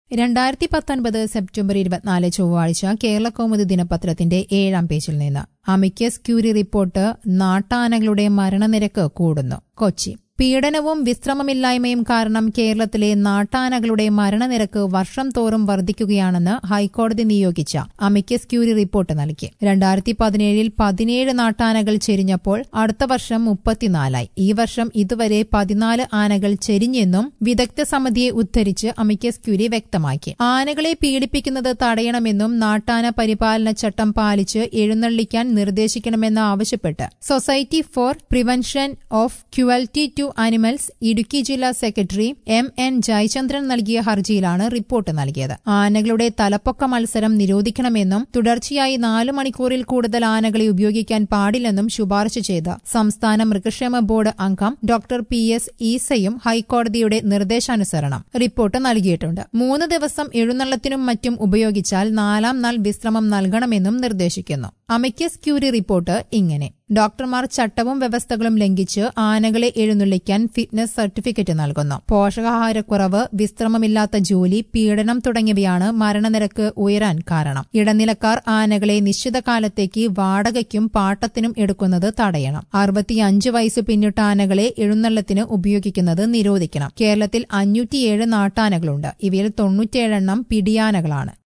രണ്ടായിരത്തി പത്തൊൻപത് സെപ്റ്റംബർ ഇരുപത്തിനാല് ചൊവ്വാഴ്ച കേരള കൗമുദി ദിനപത്രത്തിന്റെ ഏഴാം പേജിൽ നിന്ന് അമിക്കസ് ക്യൂരി റിപ്പോർട്ട് നാട്ടാനകളുടെ മരണനിരക്ക് കൂടുന്നു കൊച്ചി പീഡനവും വിശ്രമമില്ലായ്മയും കാരണം കേരളത്തിലെ നാട്ടാനകളുടെ മരണനിരക്ക് വർഷം തോറും വർദ്ധിക്കുകയാണെന്ന് ഹൈക്കോടതി നിയോഗിച്ച അമിക്കസ് ക്യൂരി റിപ്പോർട്ട് നൽകി രണ്ടായിരത്തി പതിനേഴിൽ പതിനേഴ് നാട്ടാനകൾ ചെരിഞ്ഞപ്പോൾ അടുത്ത വർഷം മുപ്പത്തിനാലായി ഈ വർഷം ഇതുവരെ പതിനാല് ആനകൾ ചെരിഞ്ഞെന്നും വിദഗ്ധ സമിതിയെ ഉദ്ധരിച്ച് അമിക്കസ് ക്യൂരി വ്യക്തമാക്കി ആനകളെ പീഡിപ്പിക്കുന്നത് തടയണമെന്നും നാട്ടാന പരിപാലന ചട്ടം പാലിച്ച് എഴുന്നള്ളിക്കാൻ നിർദ്ദേശിക്കണമെന്ന് ആവശ്യപ്പെട്ട് society for prevention of cruelty to animals Idukki ജില്ലാ സെക്രട്ടറി എം എൻ ജയചന്ദ്രൻ നൽകിയ ഹർജിയിലാണ് റിപ്പോർട്ട് നൽകിയത് ആനകളുടെ തലപ്പൊക്ക മത്സരം നിരോധിക്കണമെന്നും തുടർച്ചയായി നാല് മണിക്കൂറിൽ കൂടുതൽ ആനകളെ ഉപയോഗിക്കാൻ പാടില്ലെന്നും ശുപാർശ ചെയ്ത സംസ്ഥാന മൃഗക്ഷേമ ബോർഡ് അംഗം ഡോക്ടർ പി എസ് ഈസയും ഹൈക്കോടതിയുടെ നിർദ്ദേശാനുസരണം റിപ്പോർട്ട് നൽകിയിട്ടുണ്ട് മൂന്ന് ദിവസം എഴുന്നള്ളത്തിനും മറ്റും ഉപയോഗിച്ചാൽ നാലാം നാൾ വിശ്രമം നൽകണമെന്നും നിർദ്ദേശിക്കുന്നു അമിക്കസ് ക്യൂരി റിപ്പോർട്ട് ഇങ്ങനെ ഡോക്ടർമാർ ചട്ടവും വ്യവസ്ഥകളും ലംഘിച്ച് ആനകളെ എഴുന്നള്ളിക്കാൻ ഫിറ്റ്നസ് സർട്ടിഫിക്കറ്റ് നൽകുന്നു പോഷകാഹാരക്കുറവ് വിശ്രമമില്ലാത്ത ജോലി പീഡനം തുടങ്ങിയവയാണ് മരണനിരക്ക് ഉയരാൻ കാരണം ഇടനിലക്കാർ ആനകളെ നിശ്ചിത കാലത്തേക്ക് വാടകയ്ക്കും പാട്ടത്തിനും എടുക്കുന്നത് തടയണം അറുപത്തിയഞ്ച് വയസ്സ് പിന്നിട്ട ആനകളെ എഴുന്നള്ളത്തിന് ഉപയോഗിക്കുന്നത് നിരോധിക്കണം കേരളത്തിൽ അഞ്ഞൂറ്റിയേഴ് നാട്ടാനകളുണ്ട് ഇവയിൽ തൊണ്ണൂറ്റിയേഴെണ്ണം പിടിയാനകളാണ്